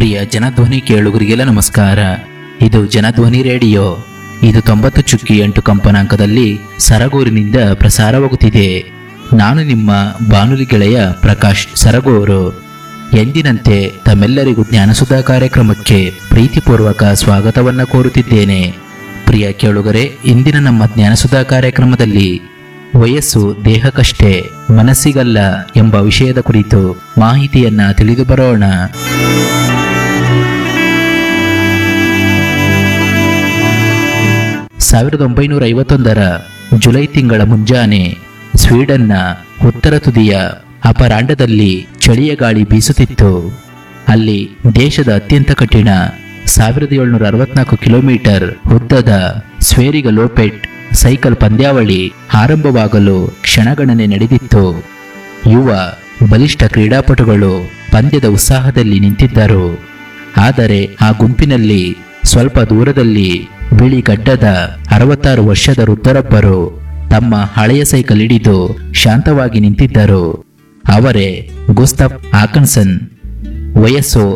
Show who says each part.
Speaker 1: ಪ್ರಿಯ ಜನಧ್ವನಿ ಕೇಳುಗರಿಗೆಲ್ಲ ನಮಸ್ಕಾರ ಇದು ಜನಧ್ವನಿ ರೇಡಿಯೋ ಇದು ತೊಂಬತ್ತು ಚುಕ್ಕಿ ಎಂಟು ಕಂಪನಾಂಕದಲ್ಲಿ ಸರಗೂರಿನಿಂದ ಪ್ರಸಾರವಾಗುತ್ತಿದೆ ನಾನು ನಿಮ್ಮ ಬಾನುಲಿ ಗೆಳೆಯ ಪ್ರಕಾಶ್ ಸರಗೂರು ಎಂದಿನಂತೆ ತಮ್ಮೆಲ್ಲರಿಗೂ ಜ್ಞಾನಸುಧಾ ಕಾರ್ಯಕ್ರಮಕ್ಕೆ ಪ್ರೀತಿಪೂರ್ವಕ ಸ್ವಾಗತವನ್ನ ಕೋರುತ್ತಿದ್ದೇನೆ ಪ್ರಿಯ ಕೇಳುಗರೆ ಇಂದಿನ ನಮ್ಮ ಜ್ಞಾನಸುಧಾ ಕಾರ್ಯಕ್ರಮದಲ್ಲಿ ವಯಸ್ಸು ದೇಹಕ್ಕಷ್ಟೇ ಮನಸ್ಸಿಗಲ್ಲ ಎಂಬ ವಿಷಯದ ಕುರಿತು ಮಾಹಿತಿಯನ್ನ ತಿಳಿದು ಬರೋಣ ಸಾವಿರದ ಒಂಬೈನೂರ ಐವತ್ತೊಂದರ ಜುಲೈ ತಿಂಗಳ ಮುಂಜಾನೆ ಸ್ವೀಡನ್ನ ಉತ್ತರ ತುದಿಯ ಅಪರಾಂಡದಲ್ಲಿ ಚಳಿಯ ಗಾಳಿ ಬೀಸುತ್ತಿತ್ತು ಅಲ್ಲಿ ದೇಶದ ಅತ್ಯಂತ ಕಠಿಣ ಸಾವಿರದ ಏಳ್ನೂರ ಅರವತ್ನಾಲ್ಕು ಕಿಲೋಮೀಟರ್ ಉದ್ದದ ಸ್ವೇರಿಗ ಲೋಪೆಟ್ ಸೈಕಲ್ ಪಂದ್ಯಾವಳಿ ಆರಂಭವಾಗಲು ಕ್ಷಣಗಣನೆ ನಡೆದಿತ್ತು ಯುವ ಬಲಿಷ್ಠ ಕ್ರೀಡಾಪಟುಗಳು ಪಂದ್ಯದ ಉತ್ಸಾಹದಲ್ಲಿ ನಿಂತಿದ್ದರು ಆದರೆ ಆ ಗುಂಪಿನಲ್ಲಿ ಸ್ವಲ್ಪ ದೂರದಲ್ಲಿ ಬಿಳಿ ಗಡ್ಡದ ಅರವತ್ತಾರು ವರ್ಷದ ವೃದ್ಧರೊಬ್ಬರು ತಮ್ಮ ಹಳೆಯ ಸೈಕಲ್ ಹಿಡಿದು ಶಾಂತವಾಗಿ ನಿಂತಿದ್ದರು ಅವರೇ ಗುಸ್ತಫ್ ಆಕನ್ಸನ್ ವಯಸ್ಸು